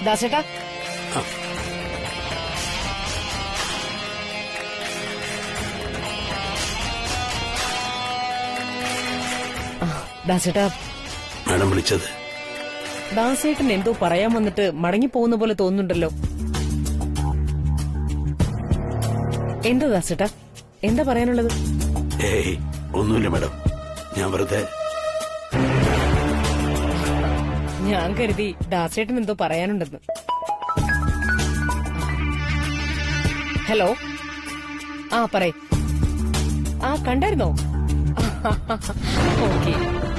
ദാസേട്ടാ ആ, ദാസേട്ടാ മാഡം വിളിച്ചത് ദാസേട്ടൻ എന്തോ പറയാൻ വന്നിട്ട് മടങ്ങി പോകുന്ന പോലെ തോന്നുന്നുണ്ടല്ലോ എന്താ ദാസേട്ടാ എന്താ പറയാനുള്ളത് ഏയ് ഒന്നുമില്ല മാഡം ഞാൻ വെറുതെ ഞാൻ കരുതി ദാസേട്ടൻ എന്തോ പറയാനുണ്ടെന്ന് ഹലോ ആ പറയ് ആ കണ്ടായിരുന്നോ ഓക്കെ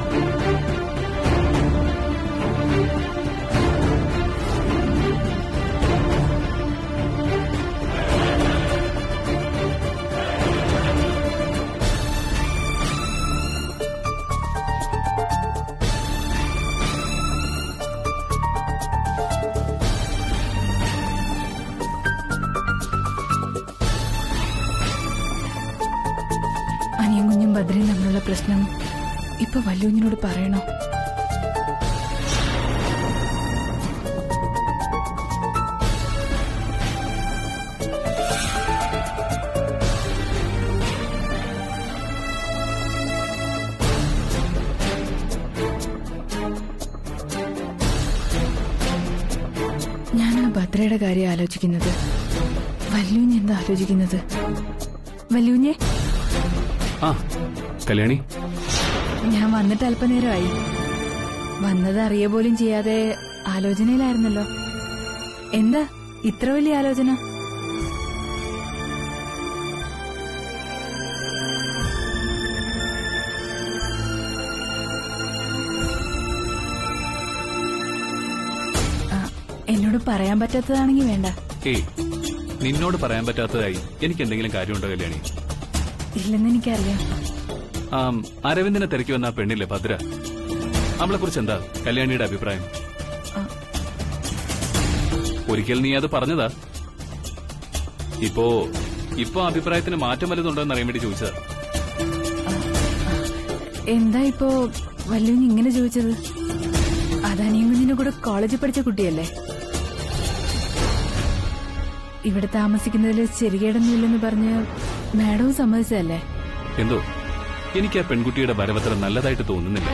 അനിയും കുഞ്ഞും ഭദ്രയും തമ്മിലുള്ള പ്രശ്നം ഇപ്പൊ വല്ലുവിനോട് പറയണോ ഞാൻ ആ ഭദ്രയുടെ കാര്യം ആലോചിക്കുന്നത് വല്ലുവിന് എന്താ ആലോചിക്കുന്നത് വല്ലുവിനെ ആ കല്യാണി ഞാൻ വന്നിട്ട് അല്പനേരമായി വന്നത് അറിയ പോലും ചെയ്യാതെ ആലോചനയിലായിരുന്നല്ലോ എന്താ ഇത്ര വലിയ ആലോചന ആ, എന്നോട് പറയാൻ പറ്റാത്തതാണെങ്കിൽ വേണ്ട ഏയ് നിന്നോട് പറയാൻ പറ്റാത്തതായി എനിക്ക് എന്തെങ്കിലും കാര്യമുണ്ടോ കല്യാണി ഇല്ലെന്ന് എനിക്കറിയാം ആം, അരവിന്ദനെ തിരക്കി വന്ന ആ പെണ്ണില്ലേ ഭദ്ര അവളെ കുറിച്ച് എന്താ കല്യാണിയുടെ അഭിപ്രായം ആ. ഒരിക്കൽ നീ അത് പറഞ്ഞതാ ഇപ്പോ ഇപ്പൊ അഭിപ്രായത്തിന് മാറ്റം വല്ലതുണ്ടോ എന്ന് അറിയാൻ വേണ്ടി ചോദിച്ചതാ എന്താ ഇപ്പോ വല്ലുവിന് ഇങ്ങനെ ചോദിച്ചത് അതനിയും കുഞ്ഞിന്റെ കൂടെ കോളേജിൽ പഠിച്ച കുട്ടിയല്ലേ ഇവിടെ താമസിക്കുന്നതിൽ ശരികേടൊന്നുമില്ലെന്ന് പറഞ്ഞ് മാഡവും സമ്മതിച്ചതല്ലേ എന്തോ എനിക്ക് ആ പെൺകുട്ടിയുടെ വരവത്ര നല്ലതായിട്ട് തോന്നുന്നില്ല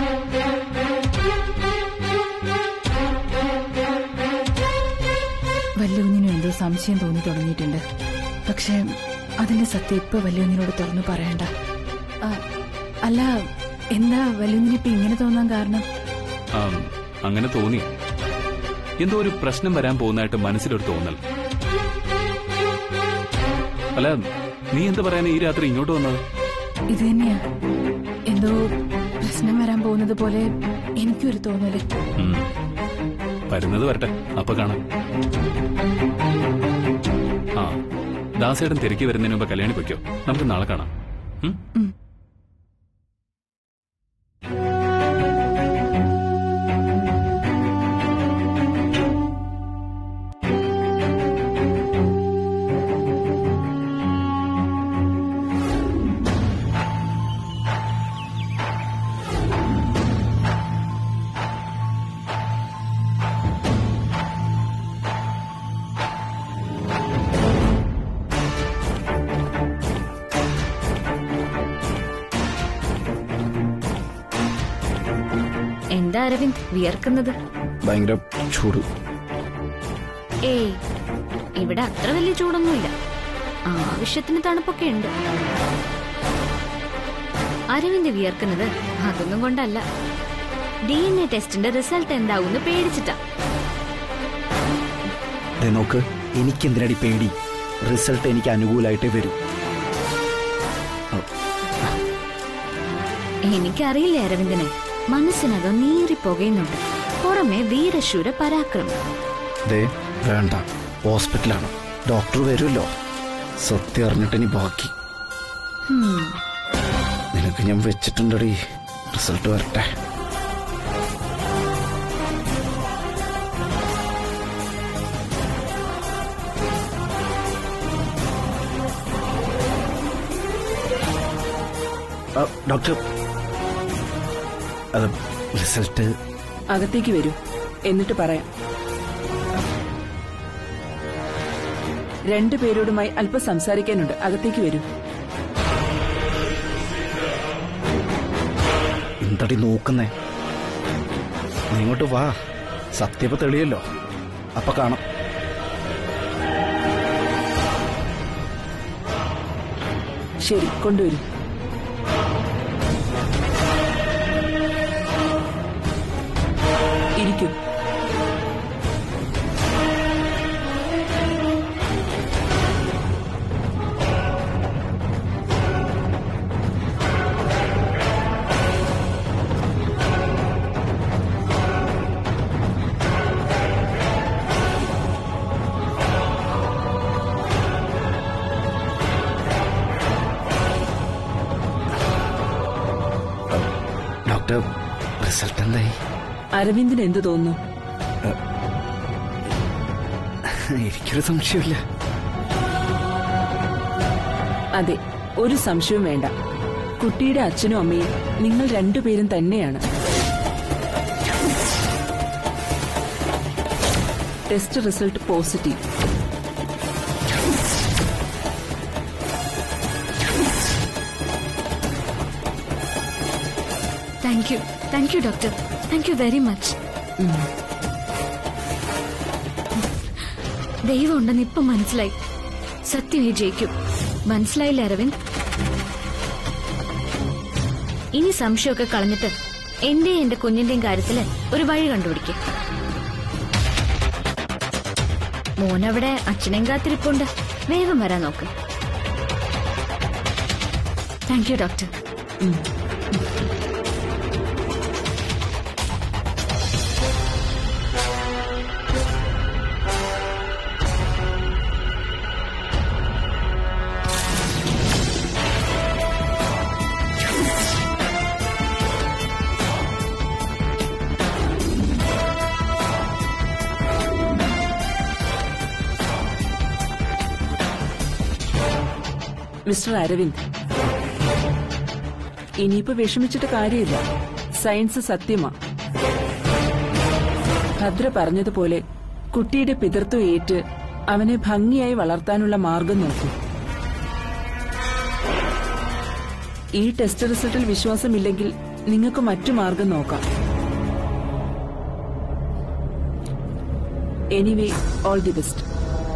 വല്ലുകുഞ്ഞിനും എന്തോ സംശയം തോന്നി തുടങ്ങിയിട്ടുണ്ട് പക്ഷെ അതിന്റെ സത്യം ഇപ്പൊ വല്ലുകുഞ്ഞിനോട് തുറന്നു പറയണ്ട ആ, അല്ല എന്താ വല്ലുകുഞ്ഞിന് ഇപ്പൊ ഇങ്ങനെ തോന്നാൻ കാരണം ആം, അങ്ങനെ തോന്നി എന്തോ ഒരു പ്രശ്നം വരാൻ പോകുന്നതായിട്ട് മനസ്സിലൊരു തോന്നൽ അല്ല നീ എന്ത് പറയാൻ ഈ രാത്രി ഇങ്ങോട്ട് വന്നത് ഇത് തന്നെയാ എന്തോ പ്രശ്നം വരാൻ പോകുന്നത് പോലെ എനിക്കൊരു തോന്നല് ഉം. വരുന്നത് വരട്ടെ അപ്പൊ കാണാം ആ ദാസേടൻ തിരക്കി വരുന്നതിന് മുമ്പ് കല്യാണി പൊയ്ക്കോ നമുക്ക് നാളെ കാണാം ഉം? ഉം. എന്താ അരവിന്ദ് വിയർക്കുന്നത് ഭയങ്കര ചൂട് ഏയ് ഇവിടെ അത്ര വലിയ ചൂടൊന്നുമില്ല ആവശ്യത്തിന് തണുപ്പൊക്കെ ഉണ്ട് അരവിന്ദ് വിയർക്കുന്നത് അതൊന്നും കൊണ്ടല്ല ഡി എൻ എ ടെസ്റ്റിന്റെ റിസൾട്ട് എന്താവും പേടിച്ചിട്ടാ ദേ നോക്ക് എനിക്കെന്തിനടി പേടി റിസൾട്ട് എനിക്ക് അനുകൂലമായിട്ടേ വരൂ എനിക്കറിയില്ല അരവിന്ദനെ മനസ്സിനകം നീറി പുകയുന്നുണ്ട് പുറമെ വീരശൂര പരാക്രമം ദേ വേണ്ട ഹോസ്പിറ്റലാണ് ഡോക്ടർ വരുമല്ലോ സത്യം അറിഞ്ഞിട്ട് ഇനി ബാക്കി ഹും, നിനക്ക് ഞാൻ വെച്ചിട്ടുണ്ടടി റിസൾട്ട് വരട്ടെ ആ, ഡോക്ടർ അത് റിസൾട്ട് അകത്തേക്ക് വരൂ എന്നിട്ട് പറയാം രണ്ടുപേരോടുമായി അല്പം സംസാരിക്കാനുണ്ട് അകത്തേക്ക് വരൂ എന്തടി നോക്കുന്നേ നീ ഇങ്ങോട്ട് വാ സത്യപ്പ തെളിയല്ലോ അപ്പൊ കാണാം ശരി കൊണ്ടുവരൂ ഇരിക്കൂ ഡോക്ടർ റിസൾട്ട് എന്തായി അരവിന്ദിന് എന്ത് തോന്നുന്നു എനിക്കൊരു സംശയമില്ല അതെ ഒരു സംശയവും വേണ്ട കുട്ടിയുടെ അച്ഛനും അമ്മയും നിങ്ങൾ രണ്ടുപേരും തന്നെയാണ് test result positive thank you thank you doctor thank you very much ദൈവം ഉണ്ടെന്ന് ഇപ്പൊ മനസ്സിലായി സത്യം ഈ ജയിക്കും മനസ്സിലായില്ല അരവിന്ദ് ഇനി സംശയമൊക്കെ കളഞ്ഞിട്ട് എന്റെയും എന്റെ കുഞ്ഞിന്റെയും കാര്യത്തില് ഒരു വഴി കണ്ടുപിടിക്കും മോനവിടെ അച്ഛനെയും കാത്തിരിപ്പുണ്ട് വേഗം വരാൻ നോക്ക് thank you doctor mister Aravind ഇനിയിപ്പോ വിഷമിച്ചിട്ട് കാര്യമില്ല സയൻസ് സത്യമാ ഭദ്ര പറഞ്ഞതുപോലെ കുട്ടിയുടെ പിതൃത്വം ഏറ്റ് അവനെ ഭംഗിയായി വളർത്താനുള്ള മാർഗം നോക്കൂ ഈ ടെസ്റ്റ് റിസൾട്ടിൽ വിശ്വാസമില്ലെങ്കിൽ നിങ്ങൾക്ക് മറ്റു മാർഗം നോക്കാം എനിവേ ഓൾ ദി ബെസ്റ്റ്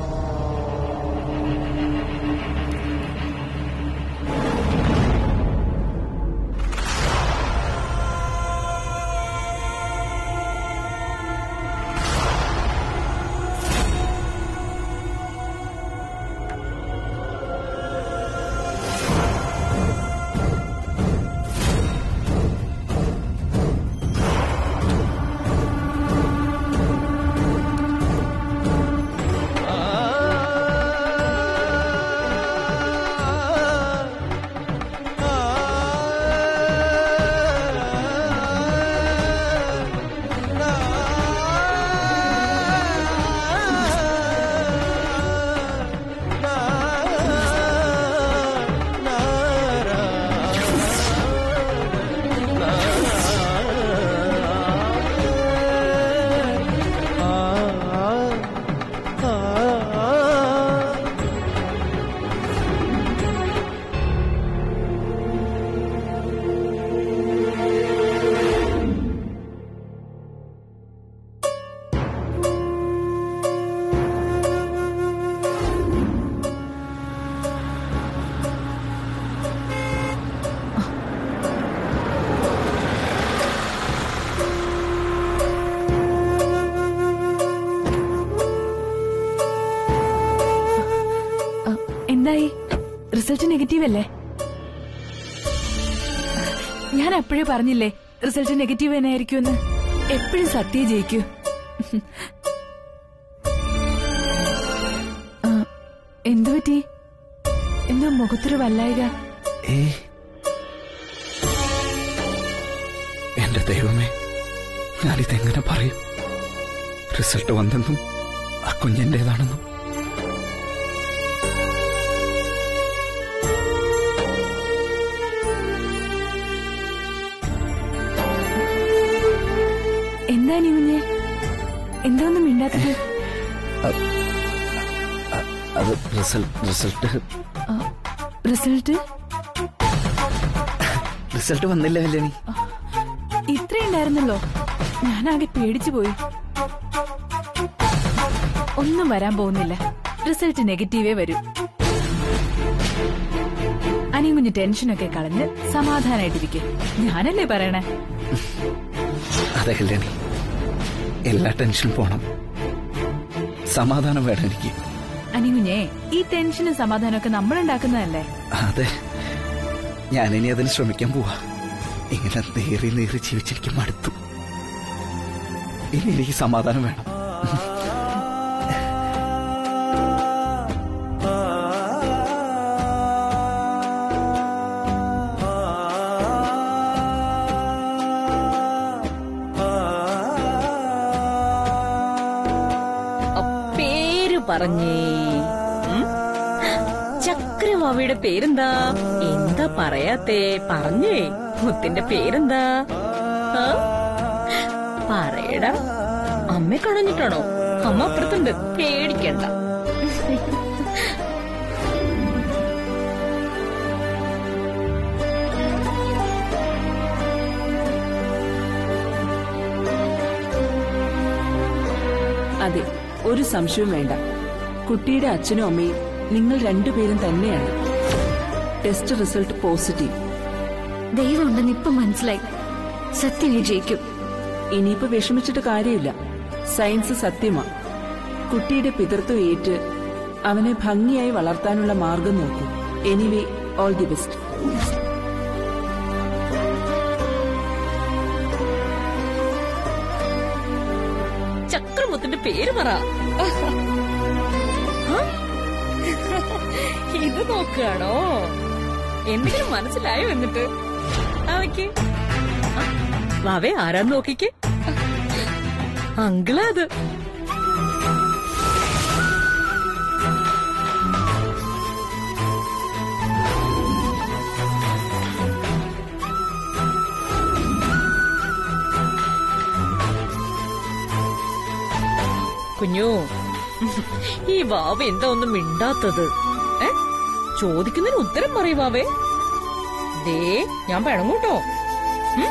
ആ, എന്തായി റിസൾട്ട് നെഗറ്റീവ് അല്ലേ ഞാൻ അപ്പോഴേ പറഞ്ഞില്ലേ റിസൾട്ട് നെഗറ്റീവ് തന്നെ ആയിരിക്കുമെന്ന് എപ്പോഴും സത്യം ജയിക്കൂ ആ, എന്തു പറ്റി എന്തോ മുഖത്തൊരു വല്ലായിക ഏ എന്റെ ദൈവമേ ഞാനിതെങ്ങനെ പറയും റിസൾട്ട് വന്നെന്നും ആ കുഞ്ഞിന്റേതാണെന്നും എന്താ നീ കുഞ്ഞെ എന്താ ഒന്നും മിണ്ടാത്തത് അത് റിസൾട്ട് റിസൾട്ട് റിസൾട്ട് റിസൾട്ട് വന്നില്ല കല്യാണി ഇത്രയുണ്ടായിരുന്നല്ലോ ഞാനാകെ പേടിച്ചു പോയി ഒന്നും വരാൻ പോകുന്നില്ല റിസൾട്ട് നെഗറ്റീവേ വരൂ അനിയും കുഞ്ഞ് ടെൻഷനൊക്കെ കളഞ്ഞ് സമാധാനായിട്ടിരിക്കെ ഞാനല്ലേ പറയണേ അതെ കല്യാണി എല്ലാ ടെൻഷനും പോണം സമാധാനം വേണം എനിക്ക് അനികുഞ്ഞേ ഈ ടെൻഷനും സമാധാനമൊക്കെ നമ്മളുണ്ടാക്കുന്നതല്ലേ അതെ ഞാനിനി അതിന് ശ്രമിക്കാൻ പോവാ ഇങ്ങനെ നേറി നേറി ജീവിച്ചെനിക്ക് മടുത്തു ഇനി എനിക്ക് സമാധാനം വേണം ആ പേര് പറഞ്ഞേ ഉം? ചക്രവാവിയുടെ പേരെന്താ എന്താ പറയാത്തേ പറഞ്ഞേ മുത്തിന്റെ പേരെന്താ ആ? പറയടാ അമ്മ കളഞ്ഞിട്ടാണോ അമ്മ അപ്പുറത്തുണ്ട് പേടിക്കണ്ട അതെ ഒരു സംശയവും വേണ്ട കുട്ടിയുടെ അച്ഛനും അമ്മയും നിങ്ങൾ രണ്ടുപേരും തന്നെയാണ് ടെസ്റ്റ് റിസൾട്ട് പോസിറ്റീവ് ദൈവം ഉണ്ടെന്ന് ഇപ്പൊ മനസ്സിലായി സത്യം വിജയിക്കും ഇനിയിപ്പോ വിഷമിച്ചിട്ട് കാര്യമില്ല സയൻസ് സത്യമാ കുട്ടിയുടെ പിതൃത്വം ഏറ്റ് അവനെ ഭംഗിയായി വളർത്താനുള്ള മാർഗം നോക്കൂ എനിവേ ഓൾ ദി ബെസ്റ്റ് ചക്രമുത്തിന്റെ പേര് പറ ആ? ഇത് നോക്കുകയാണോ എന്തെങ്കിലും മനസ്സിലായോ എന്നിട്ട് അവയ്ക്ക് വാവേ ആരാന്ന് നോക്കിക്കേ അങ്കിളാ അത് കുഞ്ഞു ഈ വാവ എന്താ ഒന്നും മിണ്ടാത്തത് ഏ ചോദിക്കുന്നതിന് ഉത്തരം പറയൂ വാവേ ദേ ഞാൻ പിണങ്ങൂട്ടോ ഉം?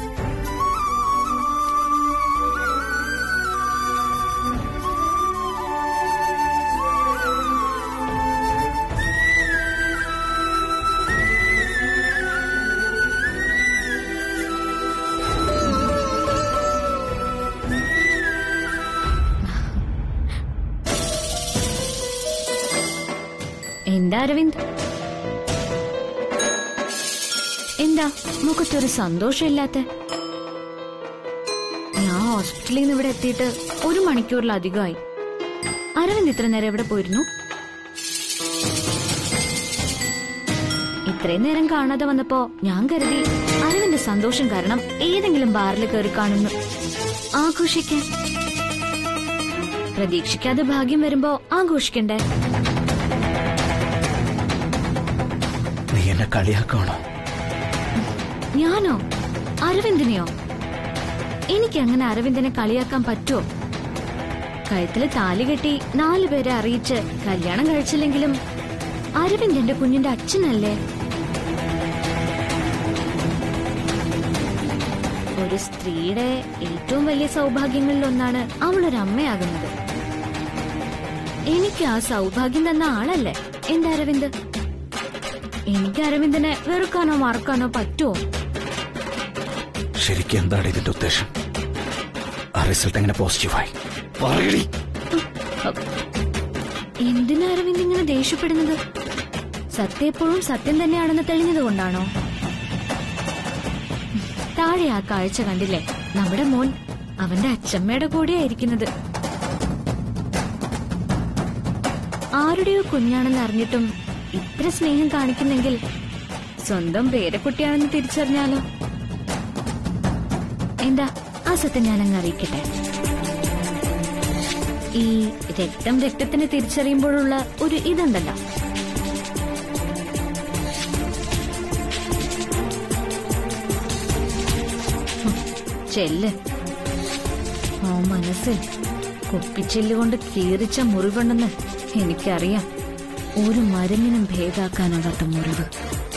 എന്താ അരവിന്ദ് എന്താ മുഖത്തൊരു സന്തോഷമില്ലാത്ത ഞാൻ ഹോസ്പിറ്റലിൽ നിന്ന് ഇവിടെ എത്തിയിട്ട് ഒരു മണിക്കൂറിലധികമായി അരവിന്ദ് ഇത്ര നേരം എവിടെ പോയിരുന്നു ഇത്രയും നേരം കാണാതെ വന്നപ്പോ ഞാൻ കരുതി അരവിന്റെ സന്തോഷം കാരണം ഏതെങ്കിലും ബാറിൽ കയറി കാണുന്നു ആഘോഷിക്കാൻ പ്രതീക്ഷിക്കാതെ ഭാഗ്യം വരുമ്പോ ആഘോഷിക്കണ്ടേ നീ എന്നെ കളിയാക്കണോ ഞാനോ അരവിന്ദിനെയോ എനിക്ക് അങ്ങനെ അരവിന്ദനെ കളിയാക്കാൻ പറ്റുമോ കഴുത്തില് താലി കെട്ടി നാലു പേരെ അറിയിച്ച് കല്യാണം കഴിച്ചില്ലെങ്കിലും അരവിന്ദ് എന്റെ കുഞ്ഞിന്റെ അച്ഛനല്ലേ ഒരു സ്ത്രീയുടെ ഏറ്റവും വലിയ സൗഭാഗ്യങ്ങളിൽ ഒന്നാണ് അവളൊരു അമ്മയാകുന്നത് എനിക്ക് ആ സൗഭാഗ്യം തന്ന ആളല്ലേ എന്റെ അരവിന്ദ് എനിക്ക് അരവിന്ദനെ വെറുക്കാനോ മറക്കാനോ പറ്റുമോ ശരിക്കും എന്താണ് ഇതിന്റെ ഉദ്ദേശം ആ റിസൾട്ട് എങ്ങനെ പോസിറ്റീവായി പറയടി എന്തിനാ അരവിന്ദ് ഇങ്ങനെ ദേഷ്യപ്പെടുന്നത് സത്യം എപ്പോഴും സത്യം തന്നെയാണെന്ന് തെളിഞ്ഞത് കൊണ്ടാണോ താഴെ ആ കാഴ്ച കണ്ടില്ലേ നമ്മുടെ മോൻ അവന്റെ അച്ചമ്മയുടെ കൂടെയായിരിക്കുന്നത് ആരുടെയോ കുഞ്ഞാണെന്ന് അറിഞ്ഞിട്ടും ഇത്ര സ്നേഹം കാണിക്കുന്നെങ്കിൽ സ്വന്തം പേരക്കുട്ടിയാണെന്ന് തിരിച്ചറിഞ്ഞാലോ എന്താ ആ സത്യം ഞാനങ്ങ് അറിയിക്കട്ടെ ഈ രക്തം രക്തത്തിന് തിരിച്ചറിയുമ്പോഴുള്ള ഒരു ഇതുണ്ടല്ലോ ഹും, ചെല്ല് ആ മനസ്സിൽ കുപ്പിച്ചെല്ലുകൊണ്ട് കീറിച്ച മുറിവുണ്ടെന്ന് എനിക്കറിയാം ഒരു മരുന്നിനും ഭേദാക്കാനാകാത്ത മുറിവ്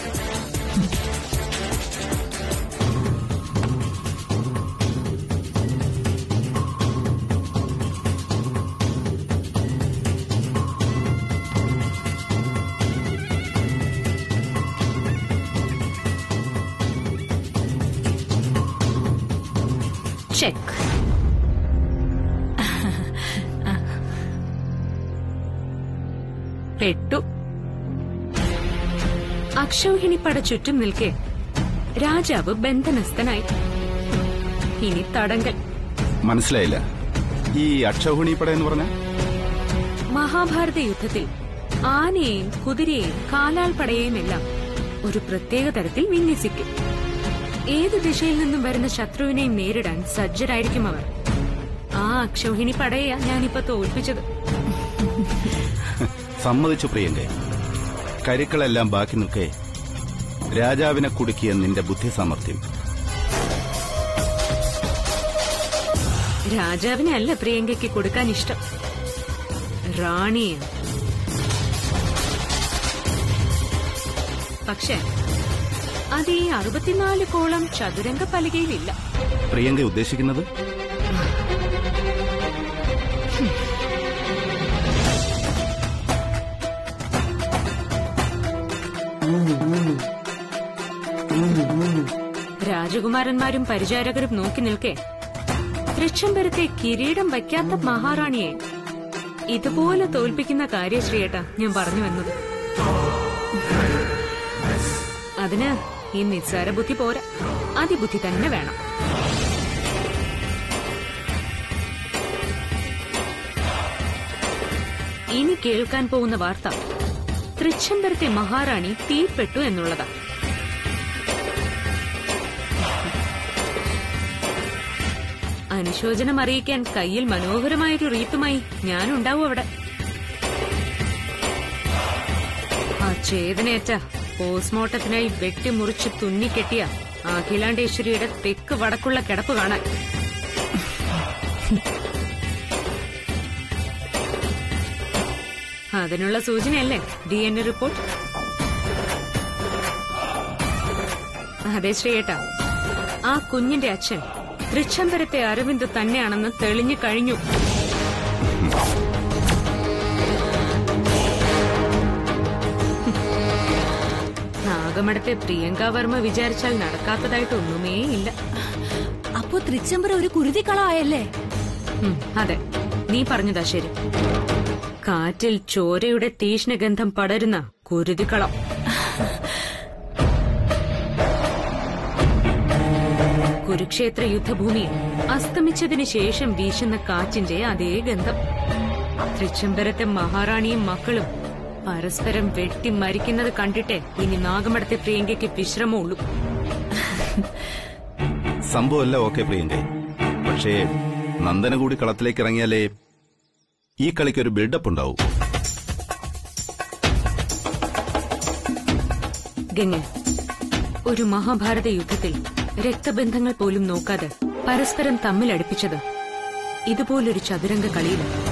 ചെക്ക് പെട്ടു അക്ഷൗഹിണിപ്പട ചുറ്റും നിൽക്കെ രാജാവ് ബന്ധനസ്ഥനായി ഇനി തടങ്കൽ മനസ്സിലായില്ല ഈ അക്ഷൗഹിണിപ്പട എന്ന് പറഞ്ഞ മഹാഭാരത യുദ്ധത്തിൽ ആനയെയും കുതിരയെയും കാലാൾപ്പടയെയും എല്ലാം ഒരു പ്രത്യേക തരത്തിൽ വിന്യസിക്കും ഏത് ദിശയിൽ നിന്നും വരുന്ന ശത്രുവിനെയും നേരിടാൻ സജ്ജരായിരിക്കും അവർ ആ അക്ഷൗഹിണി പടയെയാ ഞാനിപ്പോ തോൽപ്പിച്ചത് സമ്മതിച്ചു പ്രിയങ്കെ കരുക്കളെല്ലാം ബാക്കി നിൽക്കെ രാജാവിനെ കുടുക്കിയ നിന്റെ ബുദ്ധി സാമർഥ്യം രാജാവിനെ അല്ല പ്രിയങ്കയ്ക്ക് കൊടുക്കാൻ ഇഷ്ടം റാണിയെ പക്ഷേ അത് ഈ അറുപത്തിനാല് കോളം ചതുരംഗ പലകയിലില്ല പ്രിയങ്ക ഉദ്ദേശിക്കുന്നത് രാജകുമാരന്മാരും പരിചാരകരും നോക്കി നിൽക്കെ തൃച്ചംബരത്തെ കിരീടം വയ്ക്കാത്ത മഹാറാണിയെ ഇതുപോലെ തോൽപ്പിക്കുന്ന കാര്യശ്രീയേട്ടാ ഞാൻ പറഞ്ഞു വന്നത് അതിന് ഈ നിസ്സാര ബുദ്ധി പോരാ അതിബുദ്ധി തന്നെ വേണം ഇനി കേൾക്കാൻ പോകുന്ന വാർത്ത തൃച്ചംബരത്തെ മഹാറാണി തീപ്പെട്ടു എന്നുള്ളതാ അനുശോചനം അറിയിക്കാൻ കയ്യിൽ മനോഹരമായൊരു റീത്തുമായി ഞാനുണ്ടാവും അവിടെ ആ ചേതനയറ്റ പോസ്റ്റ്മോർട്ടത്തിനായി വെട്ടിമുറിച്ച് തുന്നിക്കെട്ടിയ അഖിലാണ്ടേശ്വരിയുടെ തെക്ക് വടക്കുള്ള കിടപ്പ് കാണാൻ അതിനുള്ള സൂചനയല്ലേ ഡി എൻ എ റിപ്പോർട്ട് അതെ ശ്രീയേട്ടാ ആ കുഞ്ഞിന്റെ അച്ഛൻ തൃച്ചംബരത്തെ അരവിന്ദ് തന്നെയാണെന്ന് തെളിഞ്ഞു കഴിഞ്ഞു നാഗമഠത്തെ പ്രിയങ്ക വർമ്മ വിചാരിച്ചാൽ നടക്കാത്തതായിട്ടൊന്നുമേ ഇല്ല അപ്പോ തൃച്ചംബരം ഒരു കുരുതിക്കളായല്ലേ ഉം, അതെ നീ പറഞ്ഞതാ ശരി കാറ്റിൽ ചോരയുടെ തീഷ്ണഗന്ധം പടരുന്ന കുരുതിക്കളം കുരുക്ഷേത്ര യുദ്ധഭൂമിയിൽ അസ്തമിച്ചതിന് ശേഷം വീശുന്ന കാറ്റിന്റെ അതേ ഗന്ധം തൃച്ചംബരത്തെ മഹാറാണിയും മക്കളും പരസ്പരം വെട്ടി മരിക്കുന്നത് കണ്ടിട്ടേ ഇനി നാഗമടത്തെ പ്രിയങ്കയ്ക്ക് വിശ്രമമുള്ളൂ സംഭവമല്ല ഓക്കെ പ്രിയങ്ക പക്ഷേ നന്ദന കൂടി കളത്തിലേക്ക് ഇറങ്ങിയാലേ ഈ കളിക്കൊരു ബിൽഡപ്പ് ഉണ്ടാവും ഗംഗൻ ഒരു മഹാഭാരത യുദ്ധത്തിൽ രക്തബന്ധങ്ങൾ പോലും നോക്കാതെ പരസ്പരം തമ്മിലടുപ്പിച്ചത് ഇതുപോലൊരു ചതുരംഗ കളിയിലാണ്